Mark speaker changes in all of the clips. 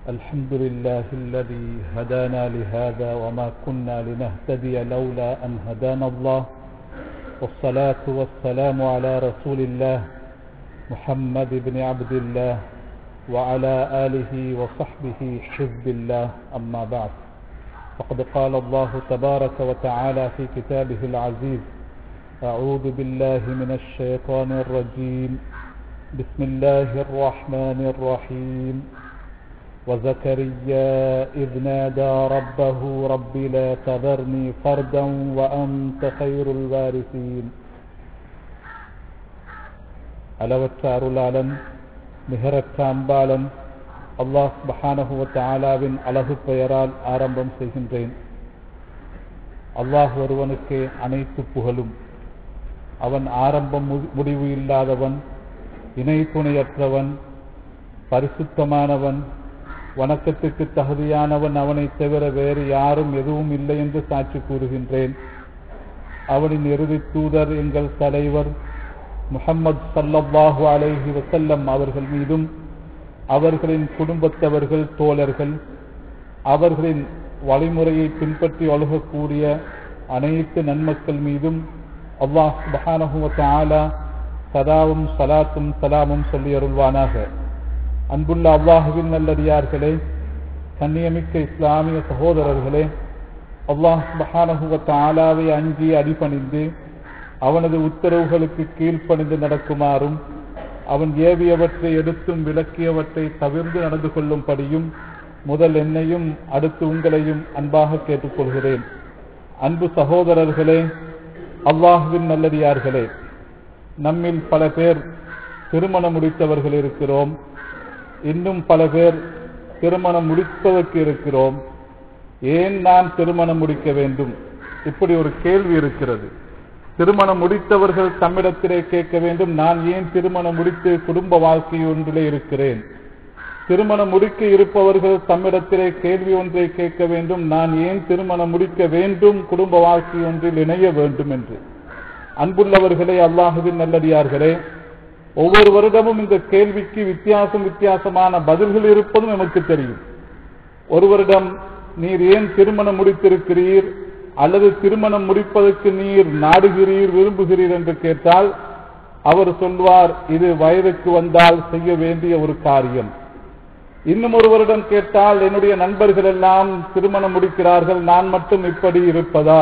Speaker 1: الحمد لله الذي هدانا لهذا وما كنا لنهتدي لولا أن هدانا الله والصلاة والسلام على رسول الله محمد بن عبد الله وعلى آله وصحبه حزب الله أما بعد فقد قال الله تبارك وتعالى في كتابه العزيز أعوذ بالله من الشيطان الرجيم بسم الله الرحمن الرحيم وزكريا إذ نادى ربه رب لا تذرني فردا وأنت خير الوارثين அளவற்ற அருளாளன் நிகரற்ற அன்பாளன் அல்லாஹ் சுபஹானஹு தாலாவின் அழகு பெயரால் ஆரம்பம் செய்கின்றேன் அல்லாஹ் ஒருவனுக்கே அனைத்து புகழும் அவன் ஆரம்பம் முடிவு இல்லாதவன் இணை துணையற்றவன் பரிசுத்தமானவன் வணக்கத்துக்கு தகுதியானவன் அவனைத் தவிர வேறு யாரும் எதுவும் இல்லை என்று சாட்சி கூறுகின்றேன் அவனின் இறுதி தூதர் எங்கள் தலைவர் முகம்மது சல்லல்லாஹு அலைஹி வசல்லம் அவர்கள் மீதும் அவர்களின் குடும்பத்தவர்கள் தோழர்கள் அவர்களின் வழிமுறையை பின்பற்றி ஒழுகக்கூடிய அனைத்து நன்மக்கள் மீதும் அல்லாஹ் சுபஹானஹுவ ஆலா சதாவும் சலாத்தும் சலாமும் சொல்லி அருள்வானாக அன்புள்ள அல்லாஹுவின் நல்லடியார்களே கண்ணியமிக்க இஸ்லாமிய சகோதரர்களே அல்லாஹ் சுபஹானஹுவ ஆலாவை அஞ்சி அடிபணிந்து அவனது உத்தரவுகளுக்கு கீழ்ப்பணிந்து நடக்குமாறும் அவன் ஏவியவற்றை எடுத்தும் விளக்கியவற்றை தவிர்ந்து நடந்து கொள்ளும்படியும் முதல் என்னையும் அடுத்து உங்களையும் அன்பாக கேட்டுக்கொள்கிறேன் அன்பு சகோதரர்களே அல்லாஹுவின் நல்லடியார்களே நம்மில் பல பேர் திருமணம் முடித்தவர்கள் இருக்கிறோம் இன்னும் பல பேர் திருமணம் முடிப்பதற்கு இருக்கிறோம் ஏன் நான் திருமணம் முடிக்க வேண்டும் இப்படி ஒரு கேள்வி இருக்கிறது திருமணம் முடித்தவர்கள் தம்மிடத்திலே கேட்க வேண்டும் நான் ஏன் திருமணம் முடித்து குடும்ப வாழ்க்கை ஒன்றிலே இருக்கிறேன் திருமணம் முடிக்க இருப்பவர்கள் தம்மிடத்திலே கேள்வி ஒன்றை கேட்க வேண்டும் நான் ஏன் திருமணம் முடிக்க வேண்டும் குடும்ப வாழ்க்கை ஒன்றில் இணைய வேண்டும் என்று அன்புள்ளவர்களே அல்லாஹுவின் நல்லடியார்களே ஒவ்வொரு வருடமும் இந்த கேள்விக்கு வித்தியாசம் வித்தியாசமான பதில்கள் இருப்பதும் நமக்கு தெரியும் ஒருவரிடம் நீர் ஏன் திருமணம் முடித்திருக்கிறீர் அல்லது திருமணம் முடிப்பதற்கு நீர் நாடுகிறீர் விரும்புகிறீர் என்று கேட்டால் அவர் சொல்வார் இது வயதுக்கு வந்தால் செய்ய வேண்டிய ஒரு காரியம் இன்னும் ஒருவரிடம் கேட்டால் என்னுடைய நண்பர்கள் எல்லாம் திருமணம் முடிக்கிறார்கள் நான் மட்டும் இப்படி இருப்பதா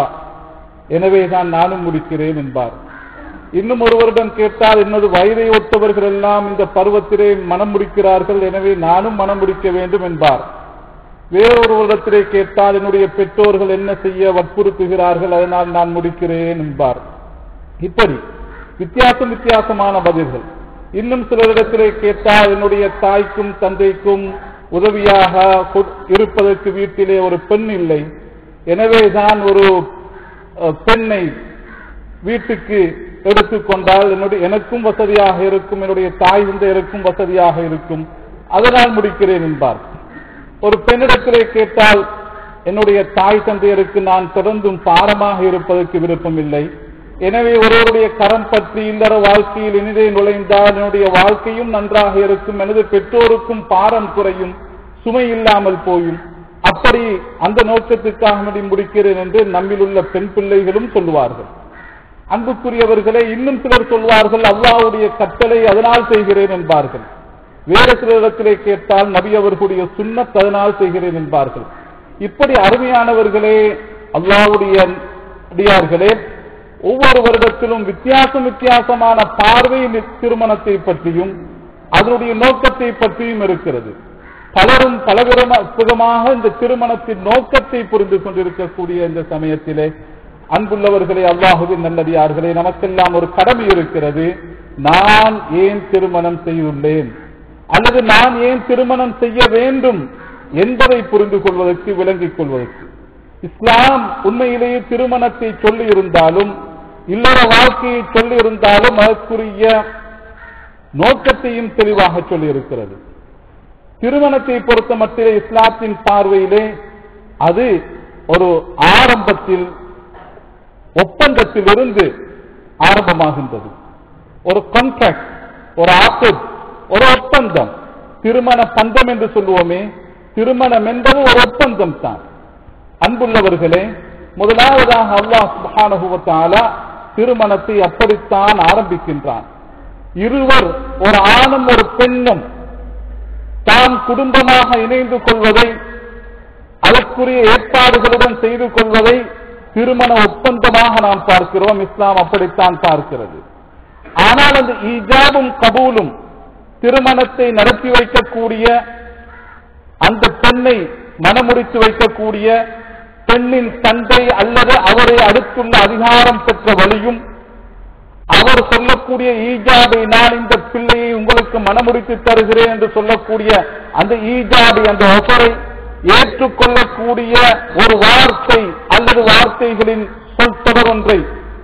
Speaker 1: எனவே தான் நானும் முடிக்கிறேன் என்பார் இன்னும் ஒருவரிடம் கேட்டால் என்னது வயதை ஒத்தவர்கள் எல்லாம் இந்த பருவத்திலே மனம் முடிக்கிறார்கள் எனவே நானும் மனம் முடிக்க வேண்டும் என்பார் வேறொருவரிடத்திலே கேட்டால் என்னுடைய பெற்றோர்கள் என்ன செய்ய வற்புறுத்துகிறார்கள் அதனால் நான் முடிக்கிறேன் என்பார் இப்படி வித்தியாசம் வித்தியாசமான பதில்கள் இன்னும் சிலரிடத்திலே கேட்டால் என்னுடைய தாய்க்கும் தந்தைக்கும் உதவியாக இருப்பதற்கு வீட்டிலே ஒரு பெண் இல்லை எனவே தான் ஒரு பெண்ணை வீட்டுக்கு எடுத்துக்கொண்டால் என்னுடைய எனக்கும் வசதியாக இருக்கும் என்னுடைய தாய் தந்தையருக்கும் வசதியாக இருக்கும் அதனால் முடிக்கிறேன் என்பார் ஒரு பெண்ணிடத்திலே கேட்டால் என்னுடைய தாய் தந்தையருக்கு நான் தொடர்ந்தும் பாரமாக இருப்பதற்கு விருப்பம் இல்லை எனவே ஒருவருடைய கரம் பற்றி இல்லற வாழ்க்கையில் இனிதே நுழைந்தால் என்னுடைய வாழ்க்கையும் நன்றாக இருக்கும் எனது பெற்றோருக்கும் பாரம் குறையும் சுமை இல்லாமல் போயும் அப்படி அந்த நோக்கத்துக்காக முடிக்கிறேன் என்று நம்மில் உள்ள பெண் பிள்ளைகளும் சொல்லுவார்கள் அன்புக்குரியவர்களே இன்னும் சிலர் சொல்வார்கள் அல்லாவுடைய கட்டளை அதனால் செய்கிறேன் என்பார்கள் வேறு சிலரிடத்திலே கேட்டால் நபி அவர்களுடைய சுண்ணத் அதனால் செய்கிறேன் என்பார்கள் இப்படி அருமையானவர்களே அல்லாவுடைய அடியார்களே ஒவ்வொரு வருடத்திலும் வித்தியாசம் வித்தியாசமான பார்வையில் திருமணத்தை பற்றியும் அதனுடைய நோக்கத்தை பற்றியும் இருக்கிறது பலரும் பலவிதமாக இந்த திருமணத்தின் நோக்கத்தை புரிந்து கொண்டிருக்கக்கூடிய இந்த சமயத்திலே அன்புள்ளவர்களே அல்லாஹுவின் நல்லடியார்களே நமக்கெல்லாம் ஒரு கடமை இருக்கிறது நான் ஏன் திருமணம் செய்துள்ளேன் அல்லது நான் ஏன் திருமணம் செய்ய வேண்டும் என்பதை புரிந்து கொள்வதற்கு விளங்கிக் கொள்வதற்கு இஸ்லாம் உண்மையிலேயே திருமணத்தை சொல்லி இருந்தாலும் இல்லற வாழ்க்கையை சொல்லி இருந்தாலும் அதற்குரிய நோக்கத்தையும் தெளிவாக சொல்லி இருக்கிறது திருமணத்தை பொறுத்த மட்டிலே இஸ்லாத்தின் பார்வையிலே அது ஒரு ஆரம்பத்தில் ஒப்பந்தத்திலிருந்து ஆரம்பமாகின்றது ஒரு கான்ட்ராக்ட் ஒரு ஆப்போட் ஒரு ஒப்பந்தம் திருமண பந்தம் என்று சொல்லுவோமே திருமணம் என்பது ஒரு ஒப்பந்தம் தான் அன்புள்ளவர்களே முதலாவதாக அல்லாஹ் சுப்ஹானஹு வ தஆலா திருமணத்தை அப்படித்தான் ஆரம்பிக்கின்றான் இருவர் ஒரு ஆணும் ஒரு பெண்ணும் தாம் குடும்பமாக இணைந்து கொள்வதை அதற்குரிய ஏற்பாடுகளுடன் செய்து கொள்வதை திருமண ஒப்பந்தமாக நாம் பார்க்கிறோம் இஸ்லாம் அப்படித்தான் பார்க்கிறது ஆனால் அந்த ஈஜாபும் கபூலும் திருமணத்தை நடத்தி வைக்கக்கூடிய அந்த பெண்ணை மனமுடித்து வைக்கக்கூடிய பெண்ணின் தந்தை அல்லது அவரை அடுத்துள்ள அதிகாரம் பெற்ற வழியும் அவர் சொல்லக்கூடிய ஈஜாபை நான் இந்த பிள்ளையை உங்களுக்கு மனமுடித்து தருகிறேன் என்று சொல்லக்கூடிய அந்த ஈஜாபை அந்த ஒஃபரை ஏற்றுக்கொள்ளக்கூடிய ஒரு வார்த்தை அல்லது வார்த்தைகளின் சொல் தொடரொன்றை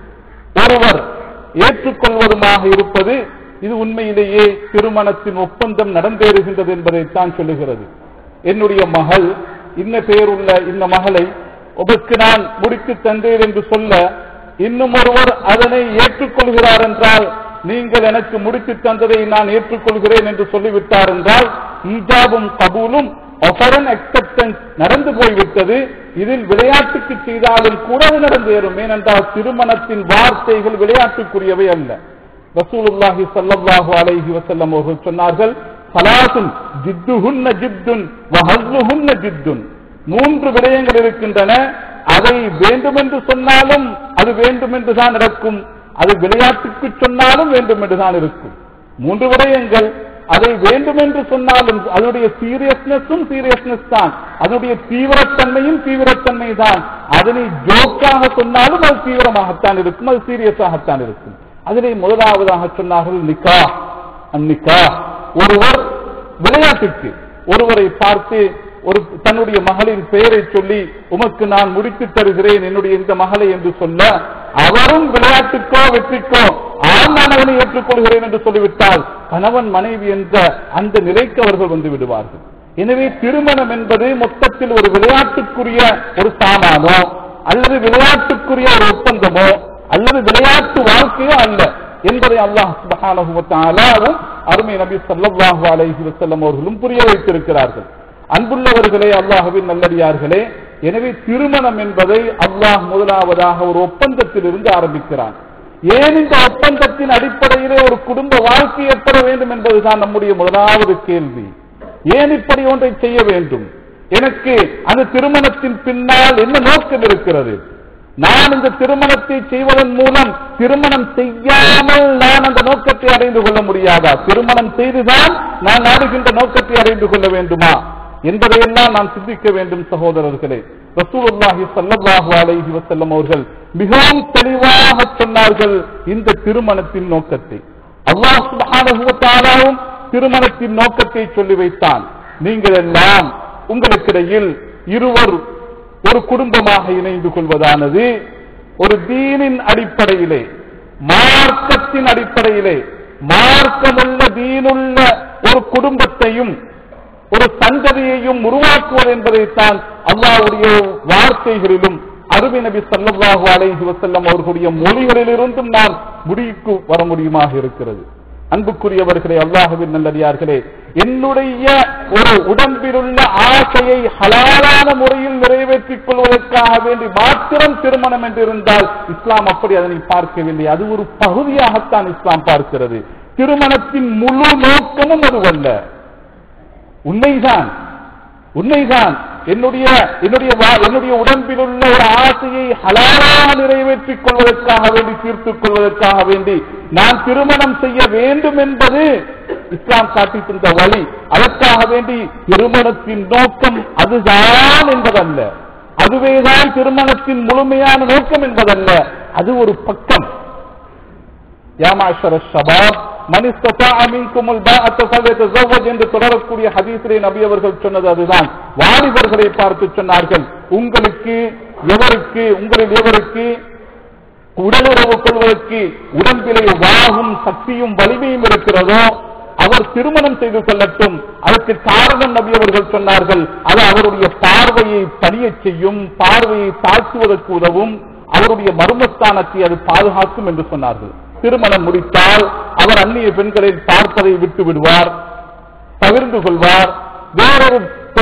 Speaker 1: ஒருவர் ஏற்றுக்கொள்வதுமாக இருப்பது இது உண்மையிலேயே திருமணத்தின் ஒப்பந்தம் நடந்தேறுகின்றது என்பதைத்தான் சொல்லுகிறது என்னுடைய மகள் இன்ன பேருள்ள இந்த மகளை உமக்கு நான் முடித்து தந்தேன் என்று சொல்ல இன்னும் ஒருவர் அதனை ஏற்றுக்கொள்கிறார் என்றால் நீங்கள் எனக்கு முடித்து தந்ததை நான் ஏற்றுக்கொள்கிறேன் என்று சொல்லிவிட்டார் என்றால் ஈஜாபும் கபூலும் ஒஃபரன் அக்செப்டன்ஸ் நடந்து போய்விட்டது இதில் விளையாட்டுக்கு செய்தாலும் கூட அது நடந்தேறும் ஏனென்றால் திருமணத்தின் வார்த்தைகள் விளையாட்டுக்குரியவை அல்ல ரசூலுல்லாஹி ஸல்லல்லாஹு அலைஹி வஸல்லம் அவர்கள் சொன்னார்கள் சலாசுன் ஜித்துஹுன்ன ஜித்துன் வஹஸ்லுஹுன்ன ஜித்துன் மூன்று விடயங்கள் இருக்கின்றன அதை வேண்டுமென்று சொன்னாலும் அது வேண்டுமென்று தான் நடக்கும் அது விளையாட்டுக்கு சொன்னாலும் வேண்டும் என்றுதான் இருக்கும் மூன்று விடயங்கள் அதை வேண்டுமென்று சொன்னாலும் அதனுடைய சீரியஸ்னஸும் சீரியஸ்னஸ் தான் அதனுடைய தீவிரத்தன்மையும் தீவிரத்தன்மை தான் அதனை ஜோக்காக சொன்னாலும் அது தீவிரமாகத்தான் இருக்கும் அது சீரியஸாகத்தான் இருக்கும் அதிலே முதலாவதாக சொன்னார்கள் நிக்கா அந்நிக்கா ஒருவர் விளையாட்டுக்கு ஒருவரை பார்த்து ஒரு தன்னுடைய மகளின் பெயரை சொல்லி உமக்கு நான் முடித்து தருகிறேன் என்னுடைய இந்த மகளை என்று சொல்ல அவரும் விளையாட்டுக்கோ வெற்றிக்கோ ஆண் நான் அவனை ஏற்றுக்கொள்கிறேன் என்று சொல்லிவிட்டால் கணவன் மனைவி என்ற அந்த நிலைக்கு அவர்கள் வந்து விடுவார்கள் எனவே திருமணம் என்பது மொத்தத்தில் ஒரு விளையாட்டுக்குரிய ஒரு சாமானோ அல்லது விளையாட்டுக்குரிய ஒரு ஒப்பந்தமோ அல்லது விளையாட்டு வாழ்க்கையோ அல்ல என்பதை அல்லாஹ் சுப்ஹானஹு வ தஆலாவும் அருமை நபி ஸல்லல்லாஹு அலைஹி வஸல்லம் அவர்களும் புரிய வைத்திருக்கிறார்கள் அன்புள்ளவர்களே அல்லாஹ்வின் நல்லடியார்களே எனவே திருமணம் என்பதை அல்லாஹ் முதலாவதாக ஒரு ஒப்பந்தத்தில் இருந்து ஆரம்பிக்கிறான் ஏன் இந்த ஒப்பந்தத்தின் அடிப்படையிலே ஒரு குடும்ப வாழ்க்கை ஏற்பட வேண்டும் என்பதுதான் நம்முடைய முதலாவது கேள்வி ஏன் இப்படி ஒன்றை செய்ய வேண்டும் எனக்கு அந்த திருமணத்தின் பின்னால் என்ன நோக்கம் இருக்கிறது நான் இந்த திருமணத்தை செய்வதன் மூலம் திருமணம் செய்யாமல் நான் அந்த நோக்கத்தை அடைந்து கொள்ள முடியாதா திருமணம் செய்துதான் நான் நாடுகின்ற நோக்கத்தை அடைந்து கொள்ள வேண்டுமா என்பதையெல்லாம் நாம் சிந்திக்க வேண்டும் சகோதரர்களே ரசூலுல்லாஹி ஸல்லல்லாஹு அலைஹி வஸல்லம் அவர்கள் மிகவும் தெளிவாக சொன்னார்கள் இந்த திருமணத்தின் நோக்கத்தை அல்லாஹ் சுப்ஹானஹு வ தஆலாவும் திருமணத்தின் நோக்கத்தை சொல்லி வைத்தான் நீங்கள் எல்லாம் உங்களுக்கிடையில் இருவர் ஒரு குடும்பமாக இணைந்து கொள்வதானது ஒரு தீனின் அடிப்படையிலே மார்க்கத்தின் அடிப்படையிலே மார்க்கமுள்ள தீனுள்ள ஒரு குடும்பத்தையும் ஒரு சந்ததியையும் உருவாக்குவது என்பதைத்தான் அல்லாஹ்வுடைய வார்த்தைகளிலும் அருமை நபி ஸல்லல்லாஹு அலைஹி வஸல்லம் அவர்களுடைய மொழிகளிலிருந்தும் நாம் முடிவுக்கு வர முடியுமாக இருக்கிறது அன்புக்குரியவர்களே அல்லாஹுவின் நல்லடியார்களே என்னுடைய ஒரு உடம்பிலுள்ள ஆசையை ஹலாலான முறையில் நிறைவேற்றிக் கொள்வதற்காக வேண்டி மாத்திரம் திருமணம் என்று இருந்தால் இஸ்லாம் அப்படி அதனை பார்க்கவில்லை அது ஒரு பகுதியாகத்தான் இஸ்லாம் பார்க்கிறது திருமணத்தின் முழு நோக்கமும் அதுவல்ல உண்மைதான் உண்மைதான் என்னுடைய என்னுடைய வா- என்னுடைய உடம்பில் உள்ள ஒரு ஆசையை ஹலாலாக நிறைவேற்றிக் கொள்வதற்காக வேண்டி தீர்த்துக் கொள்வதற்காக வேண்டி நான் திருமணம் செய்ய வேண்டும் என்பது இஸ்லாம் காட்டி தந்த வழி அதற்காக வேண்டி திருமணத்தின் நோக்கம் அதுதான் என்பதல்ல அதுவேதான் திருமணத்தின் முழுமையான நோக்கம் என்பதல்ல அது ஒரு பக்கம் யா மாஷர ஷபாப் மன் இஸ்ததாஅ மின்குமுல் பாஅத்த ஃபல்யதஸவ்வஜ் என்று தொடரக்கூடிய ஹதீஸிலே நபி அவர்கள் சொன்னது அதுதான் வாலிபர்களை பார்த்து சொன்னார்கள் உங்களுக்கு எவருக்கு உங்களில் எவருக்கு உடலுறவு கொள்வதற்கு உடம்பிலே வாகும் சக்தியும் வலிமையும் இருக்கிறதோ அவர் திருமணம் செய்து கொள்ளட்டும் அதற்கு காரணம் நபி அவர்கள் சொன்னார்கள் அது அவருடைய பார்வையை பணியச் செய்யும் பார்வையை தாழ்த்துவதற்கு உதவும் அவருடைய மர்மஸ்தானத்தை அது பாதுகாக்கும் என்று சொன்னார்கள் திருமணம் முடித்தால் அவர் அந்நிய பெண்களை பார்ப்பதை விட்டு விடுவார் தவிர்ந்து கொள்வார் வேறொரு பிழையான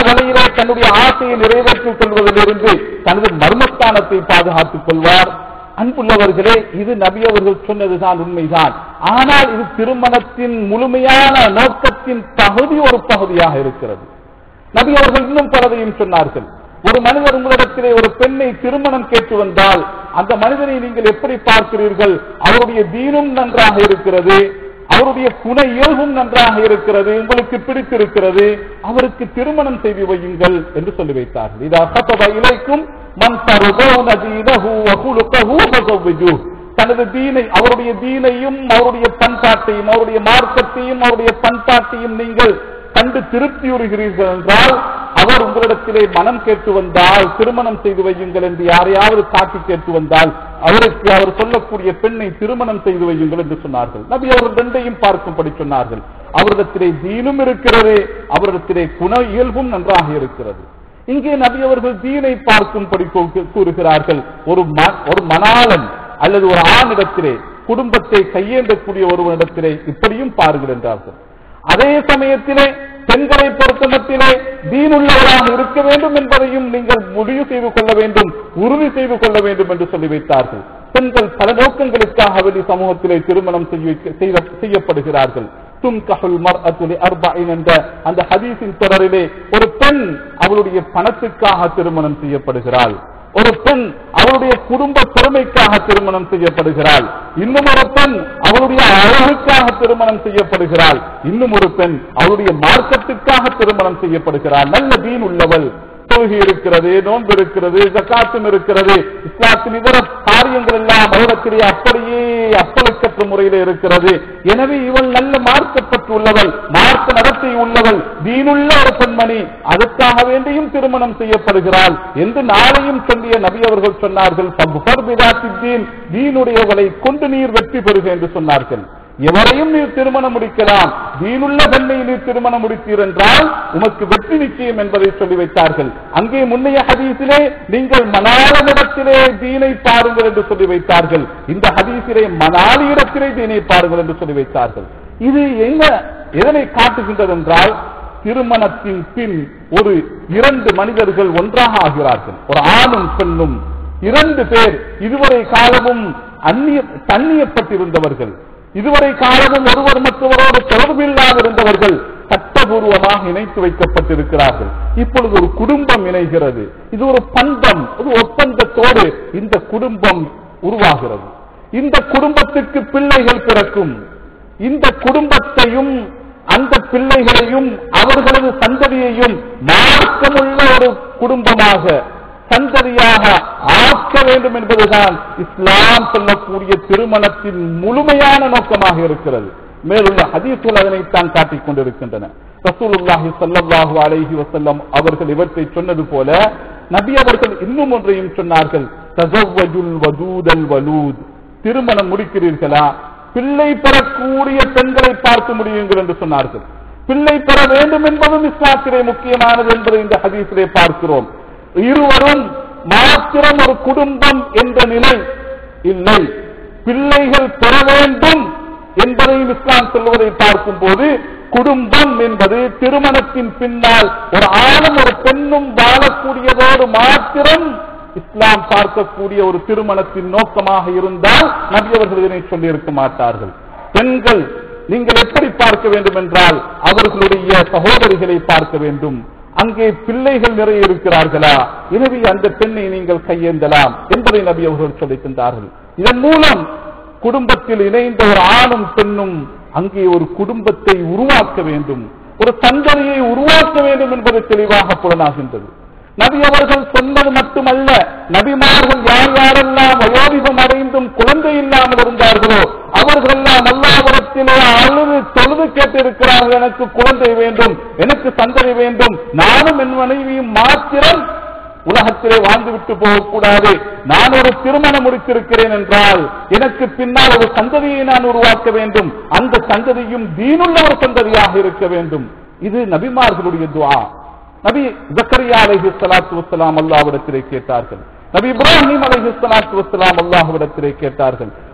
Speaker 1: வழியிலே தன்னுடைய ஆசையை நிறைவேற்றிக் கொள்வதிலிருந்து தனது மர்மஸ்தானத்தை பாதுகாத்துக் கொள்வார் அன்புள்ளவர்களே இது நபி அவர்கள் சொன்னதுதான் உண்மைதான் ஆனால் இது திருமணத்தின் முழுமையான நோக்கத்தின் பகுதி ஒரு பகுதியாக இருக்கிறது நபி அவர்கள் இன்னும் பலதையும் சொன்னார்கள் ஒரு மனிதர் உங்களிடத்திலே ஒரு பெண்ணை திருமணம் கேட்டு வந்தால் அந்த மனிதனை நீங்கள் எப்படி பார்க்கிறீர்கள் அவருடைய தீனும் நன்றாக இருக்கிறது அவருடைய குண இயல்பும் நன்றாக இருக்கிறது உங்களுக்கு பிடித்திருக்கிறது அவருக்கு திருமணம் செய்து வையுங்கள் என்று சொல்லி வைத்தார்கள் இதா சபத இலைக்கும் மன் தருதோன தீனஹு வகுலுக்கஹு ஃபஸவ்விஜூஹ். தனது தீனை அவருடைய தீனையும் அவருடைய பண்பாட்டையும் அவருடைய மார்க்கத்தையும் அவருடைய பண்பாட்டையும் நீங்கள் கண்டு திருப்தியுறுகிறீர்கள் என்றால் அவர் உங்களிடத்திலே மனம் கேட்டு வந்தால் திருமணம் செய்து வையுங்கள் என்று யாரையாவது காட்டி கேட்டு வந்தால் அவருக்கு அவர் சொல்லக்கூடிய பெண்ணை திருமணம் செய்து வையுங்கள் என்று சொன்னார்கள் நபி அவர்கள் ரெண்டையும் பார்க்கும்படி சொன்னார்கள் அவரிடத்திலே தீனும் இருக்கிறது அவரிடத்திலே குண இயல்பும் நன்றாக இருக்கிறது இங்கே நபி அவர்கள் தீனை பார்க்கும்படி கூ- கூறுகிறார்கள் ஒரு ம- ஒரு மணாளன் அல்லது ஒரு ஆணிடத்திலே குடும்பத்தை கையேந்தக்கூடிய ஒருவனிடத்திலே இப்படியும் பாருங்கள் என்றார்கள் அதே சமயத்திலே பெண்களை பொறுத்தமட்டிலே தீனுள்ளவராக இருக்க வேண்டும் என்பதையும் நீங்கள் முடிவு செய்து கொள்ள வேண்டும் உறுதி செய்து கொள்ள வேண்டும் என்று சொல்லி வைத்தார்கள் பெண்கள் பல நோக்கங்களுக்காக வெளி சமூகத்திலே திருமணம் செய்ய- செய்த- செய்யப்படுகிறார்கள் துன்கஹுல் மர்அத்து லிஅர்பஇன் என்ற அந்த ஹதீஸின் தொடரிலே ஒரு பெண் அவளுடைய பணத்துக்காக திருமணம் செய்யப்படுகிறாள் ஒரு பெண் அவளுடைய குடும்ப பெருமைக்காக திருமணம் செய்யப்படுகிறாள் இன்னும் ஒரு பெண் அவளுடைய அழகுக்காக திருமணம் செய்யப்படுகிறாள் இன்னும் ஒரு பெண் அவளுடைய மார்க்கத்துக்காக திருமணம் செய்யப்படுகிறாள் நல்ல தீன் உள்ளவள் தொழுகை இருக்கிறது நோன்பு இருக்கிறது ஜக்காத்தும் இருக்கிறது இஸ்லாத்தின் இதர காரியங்கள் எல்லாம் அவரிடத்திலே அப்படியே அப்பழுக்கற்ற முறையில் இருக்கிறது எனவே இவள் நல்ல மார்க்கப்பட்டு உள்ளவள் மார்க்க நடத்தை உள்ளவள் தீனுள்ள ஒரு பெண்மணி அதற்காக வேண்டியும் திருமணம் செய்யப்படுகிறாள் என்று நாளையும் சொல்லிய நபி அவர்கள் சொன்னார்கள் தீன் தீனுடையவளை கொண்டு நீர் வெற்றி பெறுக என்று சொன்னார்கள் எவரையும் நீர் திருமணம் முடிக்கலாம் தீனுள்ள பெண்ணை நீர் திருமணம் முடித்தீர் என்றால் உமக்கு வெற்றி நிச்சயம் என்பதை சொல்லி வைத்தார்கள் அங்கே முன்னைய ஹதீஸிலே நீங்கள் மணாளனிடத்திலே தீனை பாருங்கள் என்று சொல்லி வைத்தார்கள் இந்த ஹதீஸிலே மணாலியிடத்திலே தீனை பாருங்கள் என்று சொல்லி வைத்தார்கள் இது என்ன எதனை காட்டுகின்றது என்றால் திருமணத்தின் பின் ஒரு இரண்டு மனிதர்கள் ஒன்றாக ஆகிறார்கள் ஒரு ஆணும் பெண்ணும் இரண்டு பேர் இதுவரை காலமும் அந்நிய தண்ணியப்பட்டிருந்தவர்கள் இதுவரை காலமும் ஒருவர் மற்றவரோடு தொடர்பில்லாது இருந்தவர்கள் சட்டபூர்வமாக இணைத்து வைக்கப்பட்டிருக்கிறார்கள் இப்பொழுது ஒரு குடும்பம் இணைகிறது இது ஒரு பந்தம் ஒரு ஒப்பந்தத்தோடு இந்த குடும்பம் உருவாகிறது இந்த குடும்பத்துக்கு பிள்ளைகள் பிறக்கும் இந்த குடும்பத்தையும் அந்த பிள்ளைகளையும் அவர்களது சந்ததியையும் மார்க்கமுள்ள ஒரு குடும்பமாக சந்ததியாக ஆக்க வேண்டும் என்பதுதான் இஸ்லாம் சொல்லக்கூடிய திருமணத்தின் முழுமையான நோக்கமாக இருக்கிறது மேலுள்ள ஹதீசுல் அதனைத்தான் காட்டிக் கொண்டிருக்கின்றன ரசூலுல்லாஹி ஸல்லல்லாஹு அலைஹி வஸல்லம் அவர்கள் இவற்றை சொன்னது போல நபி அவர்கள் இன்னும் ஒன்றையும் சொன்னார்கள் தஸவ்வஜுல் வதூதல் வலூத் திருமணம் முடிக்கிறீர்களா பிள்ளை பெறக்கூடிய பெண்களை பார்க்க முடியுங்கள் என்று சொன்னார்கள் பிள்ளை பெற வேண்டும் என்பதும் இஸ்லாத்திலே முக்கியமானது என்பதை இந்த ஹதீஸிலே பார்க்கிறோம் இருவரும் மாத்திரம் ஒரு குடும்பம் என்ற நிலை இல்லை பிள்ளைகள் பெற வேண்டும் என்பதையும் இஸ்லாம் சொல்வதை பார்க்கும் போது குடும்பம் என்பது திருமணத்தின் பின்னால் ஒரு ஆணும் ஒரு பெண்ணும் வாழக்கூடியதோடு மாத்திரம் இஸ்லாம் பார்க்கக்கூடிய ஒரு திருமணத்தின் நோக்கமாக இருந்தால் நபி அவர்கள் இதனை சொல்லியிருக்க மாட்டார்கள் பெண்கள் நீங்கள் எப்படி பார்க்க வேண்டும் என்றால் அவர்களுடைய சகோதரிகளை பார்க்க வேண்டும் அங்கே பிள்ளைகள் நிறைய இருக்கிறார்களா எனவே அந்த பெண்ணை நீங்கள் கையேந்தலாம் என்பதை நபி அவர்கள் சொல்லிக்கின்றார்கள் இதன் மூலம் குடும்பத்தில் இணைந்த ஒரு ஆணும் பெண்ணும் அங்கே ஒரு குடும்பத்தை உருவாக்க வேண்டும் ஒரு சந்ததியை உருவாக்க வேண்டும் என்பது தெளிவாக புலனாகின்றது நபி அவர்கள் சொன்னது மட்டுமல்ல நபிமார்கள் யார் யாரெல்லாம் வயோதிகம் அடைந்தும் குழந்தை இல்லாமல் இருந்தார்களோ அவர்களெல்லாம் அல்லாவிடத்திலே அழுது தொழுது கேட்டிருக்கிறார்கள் எனக்கு குழந்தை வேண்டும் எனக்கு சந்ததி வேண்டும் நானும் என் மனைவியும் மாத்திரம் உலகத்திலே வாழ்ந்துவிட்டு போகக்கூடாது நான் ஒரு திருமணம் முடித்திருக்கிறேன் என்றால் எனக்கு பின்னால் ஒரு சந்ததியை நான் உருவாக்க வேண்டும் அந்த சந்ததியும் தீனுள்ள ஒரு சந்ததியாக இருக்க வேண்டும் இது நபிமார்களுடைய துஆ நபி ஜக்கரியா அலைஹி ஸலாத்து வஸ்ஸலாம் அல்லாஹ்விடத்திலே கேட்டார்கள் நபி இப்ராஹிம் அலைஹி ஸலாத்து வஸ்ஸலாம் அல்லாஹ்விடத்திலே கேட்டார்கள்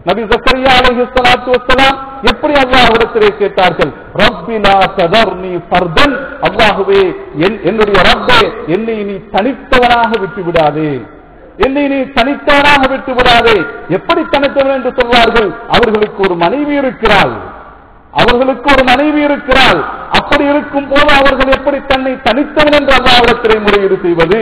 Speaker 1: நபி ஜக்கரியா அலைஹி ஸலாத்து வஸ்ஸலாம் எப்படி அல்லாஹ்விடத்திலே கேட்டார்கள் ரப்பி லா ததர்னி ஃபர்தன் அல்லாஹ்வே என்- என்னுடைய ரப்பே என்னை நீ தனித்தவனாக விட்டு விடாதே என்னை நீ தனித்தவனாக விட்டு விடாதே எப்படி தனித்தவன் என்று சொல்வார்கள் அவர்களுக்கு ஒரு மனைவி இருக்கிறாள் அவர்களுக்கு ஒரு மனைவி இருக்கிறாள் அப்படி இருக்கும் போது அவர்கள் எப்படி தன்னை தனித்தவன் என்று அல்லாவிடத்திலே முறையீடு செய்வது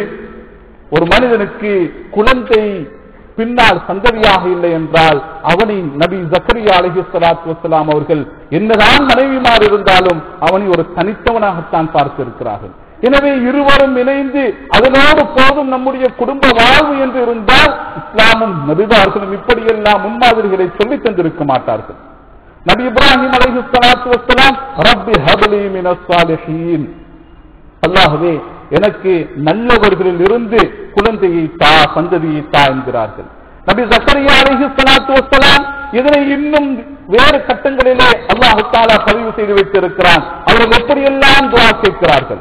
Speaker 1: ஒரு மனிதனுக்கு குழந்தை பின்னால் சந்ததியாக இல்லை என்றால் அவனை நபி ஜக்கரியா அலஹி சலாத்து வசலாம் அவர்கள் என்னதான் மனைவிமார் இருந்தாலும் அவனை ஒரு தனித்தவனாகத்தான் பார்த்திருக்கிறார்கள் எனவே இருவரும் இணைந்து அதனோடு போதும் நம்முடைய குடும்ப வாழ்வு என்று இருந்தால் இஸ்லாமும் நபிமார்களும் இப்படியெல்லாம் முன்மாதிரிகளை சொல்லித் தந்திருக்க மாட்டார்கள் நபி இப்ராஹிம் அலைஹி ஸலாத்து வஸ்ஸலாம் ரப்பி ஹப்லி மினஸ் சாலிஹீன் அல்லாஹ்வே எனக்கு நல்லவர்களில் இருந்து குழந்தையை தா சந்ததியை தா என்கிறார்கள் நபி ஜக்கரியா அலைஹி ஸலாத்து வஸ்ஸலாம் இதனை இன்னும் வேறு கட்டங்களிலே அல்லாஹ் தஆலா பதிவு செய்து வைத்திருக்கிறான் அவர்கள் எப்படியெல்லாம் துஆ கேட்கிறார்கள்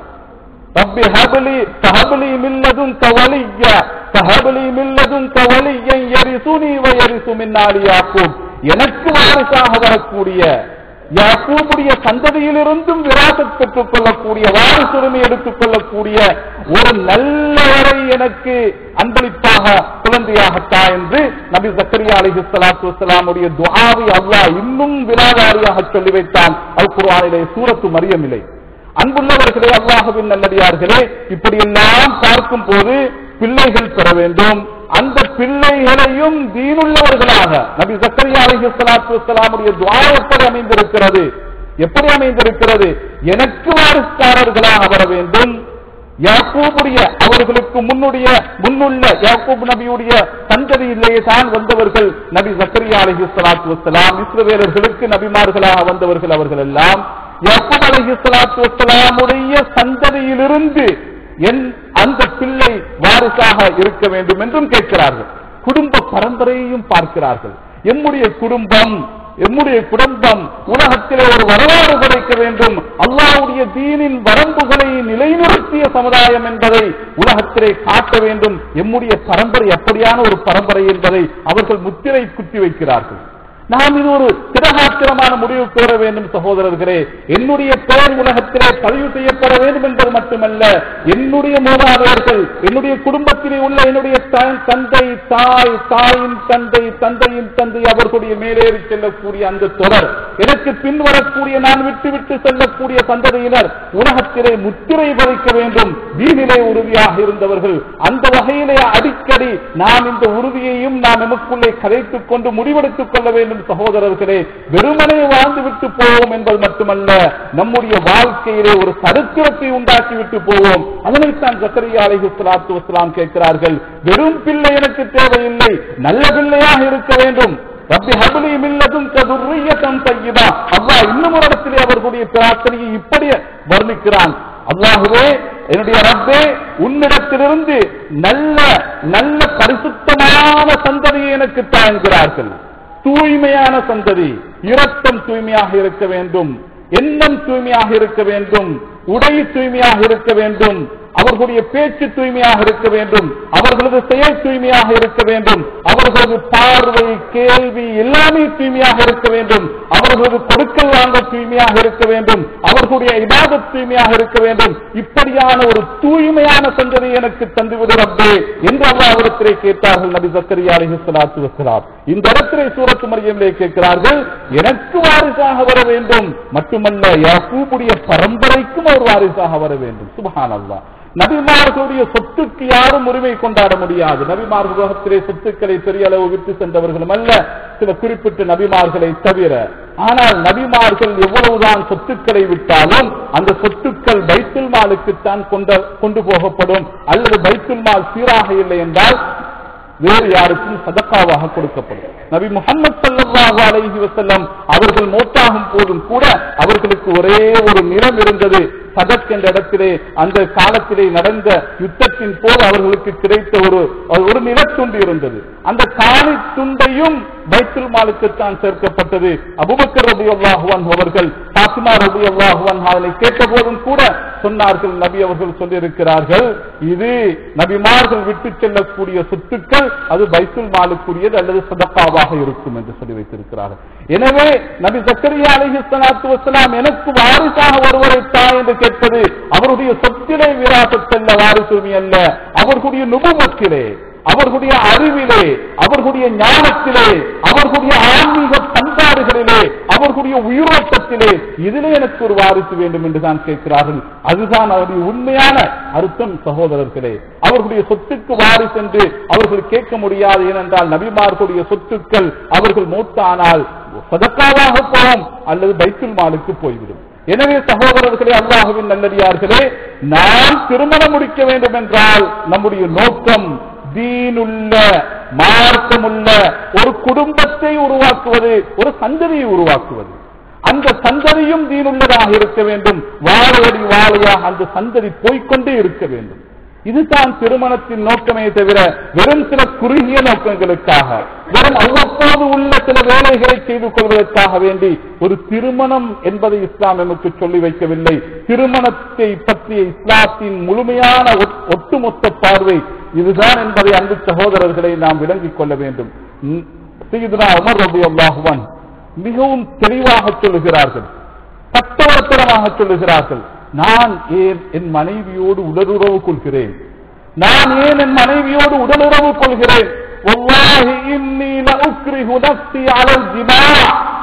Speaker 1: رب هب لي فهب لي من لدنك وليا فهب لي من لدنك وليا يرثني ويرث من آل يعقوب எனக்கு வாரிசாக வரக்கூடிய யாக்கூபுடைய சந்ததியிலிருந்தும் விராசத் பெற்றுக் கொள்ளக்கூடிய வாரிசுரிமை எடுத்துக் கொள்ளக்கூடிய ஒரு நல்லவரை எனக்கு அன்பளிப்பாக குழந்தையாகத்தா என்று நபி ஜக்கரியா அலைஹி ஸலாத்து வஸலாமுடைய துஆவை அல்லாஹ் இன்னும் வினாதாரியாக சொல்லி வைத்தான் அல் குர்ஆனிலே சூரத்து மரியமில்லை அன்புள்ளவர்களே அல்லாஹுவின் நல்லடியார்களே இப்படியெல்லாம் பார்க்கும் போது பிள்ளைகள் பெற வேண்டும் அந்த பிள்ளைகளையும் தீனுள்ளவர்களாக நபி ஜக்கரியா அலைஹி ஸலாத்து வஸலாமுடைய துஆ எப்படி அமைந்திருக்கிறது எப்படி அமைந்திருக்கிறது எனக்கு வாரிசுதாரர்களாக வர வேண்டும் யாக்கூபுடைய அவர்களுக்கு முன்னுடைய முன்னுள்ள யாக்கூப் நபியுடைய சந்ததியிலேயே தான் வந்தவர்கள் நபி ஜக்கரியா அலைஹி ஸலாத்து வஸலாம் இஸ்ரவேலர்களுக்கு நபிமார்களாக வந்தவர்கள் அவர்கள் எல்லாம் யாக்கூப் அலைஹி ஸலாத்து வஸலாமுடைய சந்ததியிலிருந்து என் அந்த பிள்ளை வாரிசாக இருக்க வேண்டும் என்றும் கேட்கிறார்கள் குடும்ப பரம்பரையையும் பார்க்கிறார்கள் எம்முடைய குடும்பம் எம்முடைய குடும்பம் உலகத்திலே ஒரு வரலாறு படைக்க வேண்டும் அல்லாஹ்வுடைய தீனின் வரம்புகளை நிலைநிறுத்திய சமுதாயம் என்பதை உலகத்திலே காட்ட வேண்டும் எம்முடைய பரம்பரை அப்படியான ஒரு பரம்பரை என்பதை அவர்கள் முத்திரை குத்தி வைக்கிறார்கள் நாம் இது ஒரு திடகாத்திரமான முடிவு கோர வேண்டும் சகோதரர்களே என்னுடைய பெயர் உலகத்திலே பதிவு செய்யப்பட வேண்டும் என்பது மட்டுமல்ல என்னுடைய மூதாதையர்கள் என்னுடைய குடும்பத்திலே உள்ள என்னுடைய த- தந்தை தாய் தாயின் தந்தை தந்தையின் தந்தை அவர்களுடைய மேலேறி செல்லக்கூடிய அந்த தொடர் எனக்கு பின்வரக்கூடிய நான் விட்டு விட்டு செல்லக்கூடிய சந்ததியினர் உலகத்திலே முத்திரை பதிக்க வேண்டும் வீணிலே உறுதியாக இருந்தவர்கள் அந்த வகையிலே அடிக்கடி நாம் இந்த உறுதியையும் நாம் நமக்குள்ளே கதைத்துக் கொண்டு முடிவெடுத்துக் கொள்ள வேண்டும் சகோதரர்களே வெறுமனே வாழ்ந்து விட்டு போவோம் என்பது மட்டுமல்ல நம்முடைய வாழ்க்கையிலே ஒரு சரித்திரத்தை உண்டாக்கி விட்டு போவோம் அதனைத்தான் ஜக்கரியா அலைஹி ஸலாத்து வஸலாம் கேட்கிறார்கள் வெறும் பிள்ளை எனக்கு தேவையில்லை நல்ல பிள்ளையாக இருக்க வேண்டும் ரப்பி ஹப்லி மில்லதும் கதுர்ரியத்தம் தய்யிபா அல்லாஹ் இன்னும் ஒரு இடத்திலே அவர்களுடைய பிரார்த்தனையை இப்படி வர்ணிக்கிறான் அல்லாஹுவே என்னுடைய ரப்பே உன்னிடத்திலிருந்து நல்ல நல்ல பரிசுத்தமான சந்ததியை எனக்கு தாங்கிறார்கள் தூய்மையான சந்ததி இரத்தம் தூய்மையாக இருக்க வேண்டும் எண்ணம் தூய்மையாக இருக்க வேண்டும் உடை தூய்மையாக இருக்க வேண்டும் அவர்களுடைய பேச்சு தூய்மையாக இருக்க வேண்டும் அவர்களது செயல் தூய்மையாக இருக்க வேண்டும் அவர்களது பார்வை கேள்வி எல்லாமே தூய்மையாக இருக்க வேண்டும் அவர்களது கொடுக்கல் வாங்க தூய்மையாக இருக்க வேண்டும் அவர்களுடைய இபாதத் தூய்மையாக இருக்க வேண்டும் இப்படியான ஒரு தூய்மையான சந்ததி எனக்கு தந்துவிடு ரப்பே என்று அல்லாஹ்விடத்திலே கேட்டார்கள் நபி ஜக்கரியா அலைஹி ஸலாத்து வஸலாம் இந்த இடத்திலே சூரத்து மரியமிலே கேட்கிறார்கள் எனக்கு வாரிசாக வர வேண்டும் மட்டுமல்ல யாக்கூபுடைய பரம்பரைக்கும் ஒரு வாரிசாக வர வேண்டும் சுபஹானல்லாஹ் நபிமார்களுடைய சொத்துக்கு யாரும் உரிமை கொண்டாட முடியாது நபிமார்கள் உலகத்திலே சொத்துக்களை பெரிய அளவு விட்டு சென்றவர்களும் அல்ல சில குறிப்பிட்ட நபிமார்களை தவிர ஆனால் நபிமார்கள் எவ்வளவுதான் சொத்துக்களை விட்டாலும் அந்த சொத்துக்கள் பைத்துல் மாலுக்குத்தான் கொண்ட கொண்டு போகப்படும் அல்லது பைத்துல் மால் சீராக இல்லை என்றால் வேறு யாருக்கும் சதக்காவாக கொடுக்கப்படும் நபி முகமது ஸல்லல்லாஹு அலைஹி வஸல்லம் அவர்கள் மௌத்தாகும் போதும் கூட அவர்களுக்கு ஒரே ஒரு நிலம் இருந்தது சதக் என்ற இடத்திலே அந்த காலத்திலே நடந்த யுத்தத்தின் போது அவர்களுக்கு கிடைத்த ஒரு ஒரு நிலத்துண்டு இருந்தது அந்த காணி துண்டையும் பைத்துல் மாலுக்கு தான் சேர்க்கப்பட்டது அபுபக்கர் ரபி அல்லாஹுவான் அவர்கள் பாத்திமா ரபி அல்லாஹுவான் அதனை கேட்ட போதும் கூட சொன்னார்கள் நபி அவர்கள் சொல்லியிருக்கிறார்கள் இது நபிமார்கள் விட்டு செல்லக்கூடிய சொத்துக்கள் அது பைத்துல் மாலுக்குரியது அல்லது சதக்காவாக இருக்கும் என்று சொல்லி வைத்திருக்கிறார்கள் எனவே நபி சக்கரியா அலிஹி ஸலாத்து வஸலாம் எனக்கு வாரிசாக ஒருவரை தா என்று கேட்பது அவருடைய சொத்திலே விராசத்தல்ல வாரிசுரிமை அல்ல அவர்களுடைய நுபுமத்திலே அவர்களுடைய அறிவிலே அவர்களுடைய ஞானத்திலே அவர்களுடைய ஆன்மீக பண்பாடுகளிலே அவர்களுடைய உயிரோட்டத்திலே இதிலே எனக்கு ஒரு வாரிசு வேண்டும் என்று தான் கேட்கிறார்கள் அதுதான் அவருடைய உண்மையான அர்த்தம் சகோதரர்களே அவர்களுடைய சொத்துக்கு வாரிசு என்று அவர்கள் கேட்க முடியாது ஏனென்றால் நபிமார்களுடைய சொத்துக்கள் அவர்கள் மூத்தானால் சதக்காவாக போகும் அல்லது பைத்துல் மாலுக்கு போய்விடும் எனவே சகோதரர்களே அல்லாஹுவின் நல்லடியார்களே நாம் திருமணம் முடிக்க வேண்டும் என்றால் நம்முடைய நோக்கம் தீனுள்ள மார்க்கமுள்ள ஒரு குடும்பத்தை உருவாக்குவது ஒரு சந்ததியை உருவாக்குவது அந்த சந்ததியும் தீனுள்ளதாக இருக்க வேண்டும் வாழையடி வாழையாக அந்த சந்ததி போய்க்கொண்டே இருக்க வேண்டும் இதுதான் திருமணத்தின் நோக்கமே தவிர வெறும் சில குறுகிய நோக்கங்களுக்காக வெறும் அவ்வப்போது உள்ள சில வேலைகளை செய்து கொள்வதற்காக வேண்டி ஒரு திருமணம் என்பதை இஸ்லாம் நமக்கு சொல்லி வைக்கவில்லை திருமணத்தை பற்றிய இஸ்லாத்தின் முழுமையான ஒட்- ஒட்டுமொத்த பார்வை இதுதான் என்பதை அன்பு சகோதரர்களை நாம் விளங்கிக் கொள்ள வேண்டும் ம், சையதுனா உமர் ரபி மிகவும் தெளிவாக சொல்லுகிறார்கள் பட்டவர்த்தனமாக சொல்லுகிறார்கள் நான் ஏன் என் மனைவியோடு உடலுறவு கொள்கிறேன் நான் ஏன் என் மனைவியோடு உடலுறவு கொள்கிறேன் والله إني لأكره نفسي على الجماع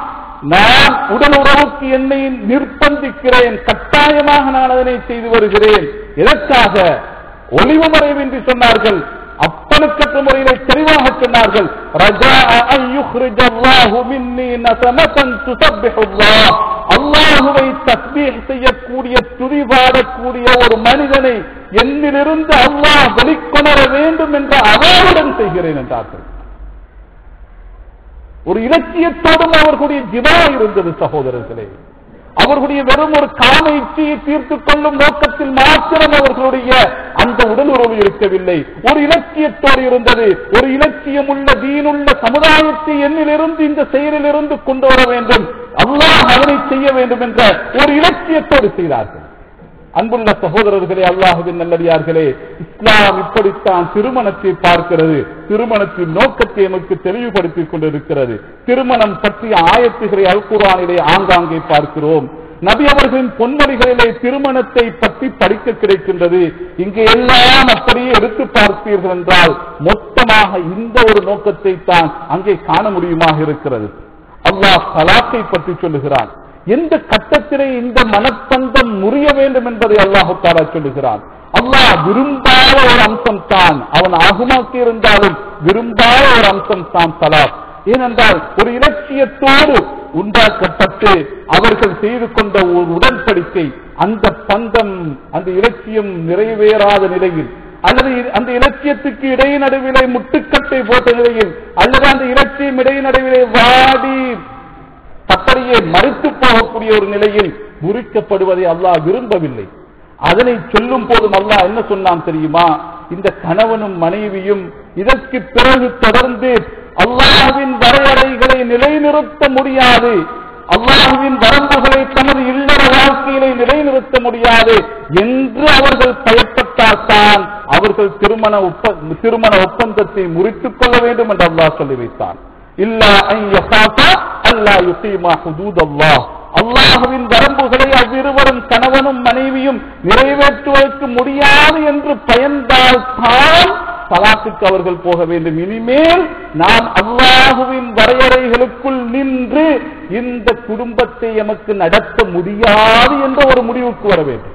Speaker 1: நான் உடல் உறவுக்கு என்னை நிர்பந்திக்கிறேன் கட்டாயமாக நான் அதனை செய்து வருகிறேன் எதற்காக ஒளிவு மறைவின்றி சொன்னார்கள் அப்பனுக்கற்ற முறையிலே தெளிவாக சொன்னார்கள் ரஜா அன் யுஹ்ரிஜ அல்லாஹு மின்னி நஸமதன் துஸப்பிஹு அல்லாஹ் அல்லாஹுவை தஸ்பீஹ் செய்யக்கூடிய துதிபாடக்கூடிய ஒரு மனிதனை என்னிலிருந்து அல்லாஹ் வெளிக்கொணர வேண்டும் என்ற அவாவுடன் செய்கிறேன் என்றார்கள் ஒரு இலக்கியத்தோடும் அவர்களுடைய ஜிவா இருந்தது சகோதரர்களே அவர்களுடைய வெறும் ஒரு காம இச்சையை தீர்த்துக் கொள்ளும் நோக்கத்தில் மாத்திரம் அவர்களுடைய அந்த உடல் உறவு இருக்கவில்லை ஒரு இலக்கியத்தோடு இருந்தது ஒரு இலக்கியம் உள்ள தீனுள்ள சமுதாயத்தை என்னிலிருந்து இந்த செயலிலிருந்து கொண்டு வர வேண்டும் அல்லாஹ் அதனை செய்ய வேண்டும் என்ற ஒரு இலக்கியத்தோடு செய்தார்கள் அன்புள்ள சகோதரர்களே அல்லாஹுவின் நல்லடியார்களே இஸ்லாம் இப்படித்தான் திருமணத்தை பார்க்கிறது திருமணத்தின் நோக்கத்தை நமக்கு தெளிவுபடுத்திக் கொண்டிருக்கிறது திருமணம் பற்றிய ஆயத்துகளை அல்குரானிலே ஆங்காங்கே பார்க்கிறோம் நபி அவர்களின் பொன்மொழிகளிலே திருமணத்தை பற்றி படிக்க கிடைக்கின்றது இங்கே எல்லாம் அப்படியே எடுத்து பார்ப்பீர்கள் என்றால் மொத்தமாக இந்த ஒரு நோக்கத்தை தான் அங்கே காண முடியுமாக இருக்கிறது அல்லாஹ் தலாக்கை பற்றி சொல்லுகிறான் எந்த கட்டத்திலே இந்த மனப்பந்தம் முறிய வேண்டும் என்பதை அல்லாஹு தாலா சொல்லுகிறான் அல்லாஹ் விரும்பாத ஒரு அம்சம் தான் அவன் ஆகுமாக்கி இருந்தாலும் விரும்பாத ஒரு அம்சம் தான் தலாக் ஏனென்றால் ஒரு இலட்சியத்தோடு உண்டாக்கப்பட்டு அவர்கள் செய்து கொண்ட ஒரு உடன்படிக்கை அந்த பந்தம் அந்த இலட்சியம் நிறைவேறாத நிலையில் அல்லது அந்த இலட்சியத்துக்கு இடையே நடுவிலே முட்டுக்கட்டை போட்ட நிலையில் அல்லது அந்த இலட்சியம் இடையே நடுவிலே வாடி அப்படியே மறுத்து போகக்கூடிய ஒரு நிலையில் முறிக்கப்படுவதை அல்லாஹ் விரும்பவில்லை அதனை சொல்லும் போதும் அல்லாஹ் என்ன சொன்னான் தெரியுமா இந்த கணவனும் மனைவியும் இதற்கு பிறகு தொடர்ந்து அல்லாஹ்வின் வரையறைகளை நிலைநிறுத்த முடியாது அல்லாஹ்வின் வரம்புகளை தமது இல்லற வாழ்க்கையிலே நிலைநிறுத்த முடியாது என்று அவர்கள் பயப்பட்டால்தான் அவர்கள் திருமண ஒப்ப திருமண ஒப்பந்தத்தை முறித்துக் கொள்ள வேண்டும் என்று அல்லாஹ் சொல்லி வைத்தான் இல்லா அன் யகாஃபா அல்லா யுகீமா ஹுதூதல்லாஹ் அல்லாஹ்வின் வரம்புகளை அவ்விருவரும் கணவனும் மனைவியும் நிறைவேற்றுவதற்கு முடியாது என்று பயந்தால் தான் தலாத்துக்கு அவர்கள் போக வேண்டும் இனிமேல் நாம் அல்லாஹுவின் வரையறைகளுக்குள் நின்று இந்த குடும்பத்தை எமக்கு நடத்த முடியாது என்ற ஒரு முடிவுக்கு வர வேண்டும்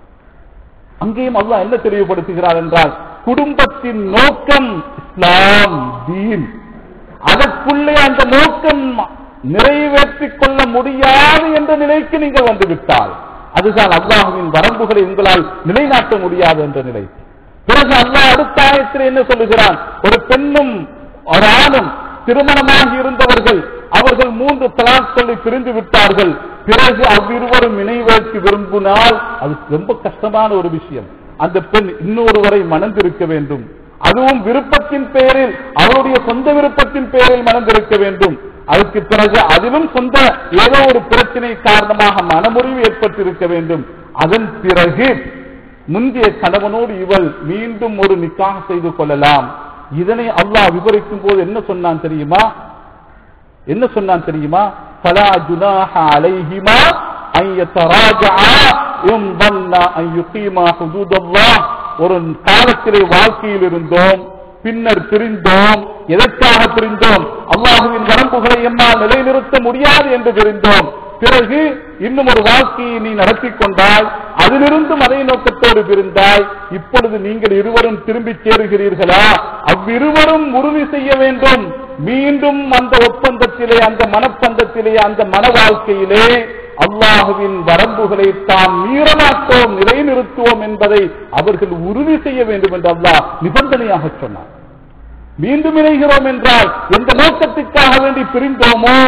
Speaker 1: அங்கேயும் அல்லாஹ் என்ன தெளிவுபடுத்துகிறார் என்றால் குடும்பத்தின் நோக்கம் இஸ்லாம் தீன் அதற்குள்ளே அந்த நோக்கம் நிறைவேற்றிக் கொள்ள முடியாது என்ற நிலைக்கு நீங்கள் வந்துவிட்டால் அதுதான் அல்லாஹுவின் வரம்புகளை உங்களால் நிலைநாட்ட முடியாது என்ற நிலை பிறகு அல்லாஹ் அடுத்த ஆயத்தில் என்ன சொல்லுகிறான் ஒரு பெண்ணும் ஒரு ஆணும் திருமணமாகி இருந்தவர்கள் அவர்கள் மூன்று தலாக் சொல்லி பிரிந்து விட்டார்கள் பிறகு அவ்விருவரும் இணைவேற்றி விரும்பினால் அது ரொம்ப கஷ்டமான ஒரு விஷயம் அந்த பெண் இன்னொருவரை மணந்திருக்க வேண்டும் அதுவும் விருப்பத்தின் பேரில் அவருடைய சொந்த விருப்பத்தின் பேரில் மணந்திருக்க வேண்டும் அதுக்கு பிறகு அதிலும் சொந்த ஏதோ ஒரு பிரச்சனை காரணமாக மனமுறிவு ஏற்பட்டிருக்க வேண்டும் அதன் பிறகு முந்தைய கணவனோடு இவள் மீண்டும் ஒரு நிக்காக செய்து கொள்ளலாம் இதனை அல்லாஹ் விவரிக்கும் போது என்ன சொன்னான் தெரியுமா என்ன சொன்னான் தெரியுமா فلا جناح عليهما أن يتراجعا إن ظنا أن يقيما حدود الله ஒரு காலத்திலே வாழ்க்கையில் இருந்தோம் பின்னர் பிரிந்தோம் எதற்காக பிரிந்தோம் அல்லாஹுவின் வரம்புகளை எம்மால் நிலைநிறுத்த முடியாது என்று தெரிந்தோம் பிறகு இன்னும் ஒரு வாழ்க்கையை நீ நடத்திக் கொண்டாய் அதிலிருந்து மறை நோக்கத்தோடு பிரிந்தாய் இப்பொழுது நீங்கள் இருவரும் திரும்பி சேருகிறீர்களா அவ்விருவரும் உறுதி செய்ய வேண்டும் மீண்டும் அந்த ஒப்பந்தத்திலே அந்த மனப்பந்தத்திலே அந்த மன வாழ்க்கையிலே அல்லாஹுவின் வரம்புகளை தாம் மீறமாட்டோம் நிலைநிறுத்துவோம் என்பதை அவர்கள் உறுதி செய்ய வேண்டும் என்று அல்லாஹ் நிபந்தனையாக சொன்னார் மீண்டும் இணைகிறோம் என்றால் எந்த நோக்கத்துக்காக வேண்டி பிரிந்தோமோ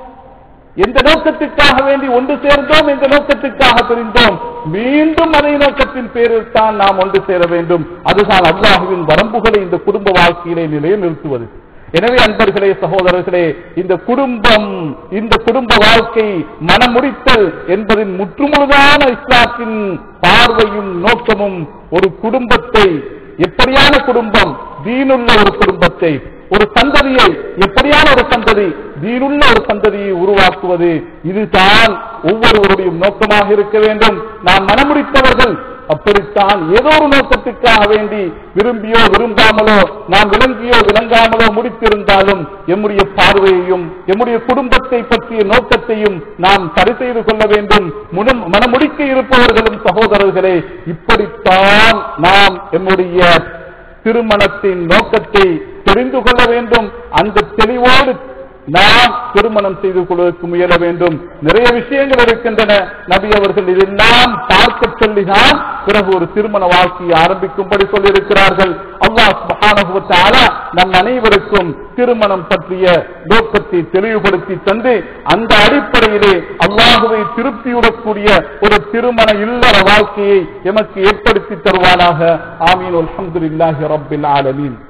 Speaker 1: எந்த நோக்கத்துக்காக வேண்டி ஒன்று சேர்ந்தோம் எந்த நோக்கத்துக்காக பிரிந்தோம் மீண்டும் அதே நோக்கத்தின் பேரில் தான் நாம் ஒன்று சேர வேண்டும் அதுதான் அல்லாஹுவின் வரம்புகளை இந்த குடும்ப வாழ்க்கையிலே நிலையில் நிறுத்துவது எனவே அன்பர்களே சகோதரர்களே இந்த குடும்பம் இந்த குடும்ப வாழ்க்கை மனமுடித்தல் என்பதின் முற்றுமுழுதான இஸ்லாத்தின் பார்வையும் நோக்கமும் ஒரு குடும்பத்தை எப்படியான குடும்பம் தீனுள்ள ஒரு குடும்பத்தை ஒரு சந்ததியை எப்படியான ஒரு சந்ததி தீனுள்ள ஒரு சந்ததியை உருவாக்குவது இதுதான் ஒவ்வொருவருடைய நோக்கமாக இருக்க வேண்டும் நாம் மனமுடித்தவர்கள் அப்படித்தான் ஏதோ ஒரு நோக்கத்துக்காக வேண்டி விரும்பியோ விரும்பாமலோ நாம் விளங்கியோ விளங்காமலோ முடித்திருந்தாலும் எம்முடைய பார்வையையும் எம்முடைய குடும்பத்தை பற்றிய நோக்கத்தையும் நாம் சரி செய்து கொள்ள வேண்டும் முனம் மனமுடிக்க இருப்பவர்களும் சகோதரர்களே இப்படித்தான் நாம் எம்முடைய திருமணத்தின் நோக்கத்தை தெரிந்து கொள்ள வேண்டும் அந்த தெளிவோடு நாம் திருமணம் செய்து கொள்வதற்கு முயல வேண்டும் நிறைய விஷயங்கள் இருக்கின்றன நபி அவர்கள் இதெல்லாம் பார்க்க சொல்லிதான் பிறகு ஒரு திருமண வாழ்க்கையை ஆரம்பிக்கும்படி சொல்லியிருக்கிறார்கள் அல்லாஹ் சுப்ஹானஹு வ தஆலா நம் அனைவருக்கும் திருமணம் பற்றிய நோக்கத்தை தெளிவுபடுத்தி தந்து அந்த அடிப்படையிலே அல்லாஹுவை திருப்தியுடக்கூடிய ஒரு திருமண இல்லற வாழ்க்கையை எமக்கு ஏற்படுத்தி தருவானாக ஆமீன் அல்ஹம்துலில்லாஹி ரப்பில் ஆலமீன்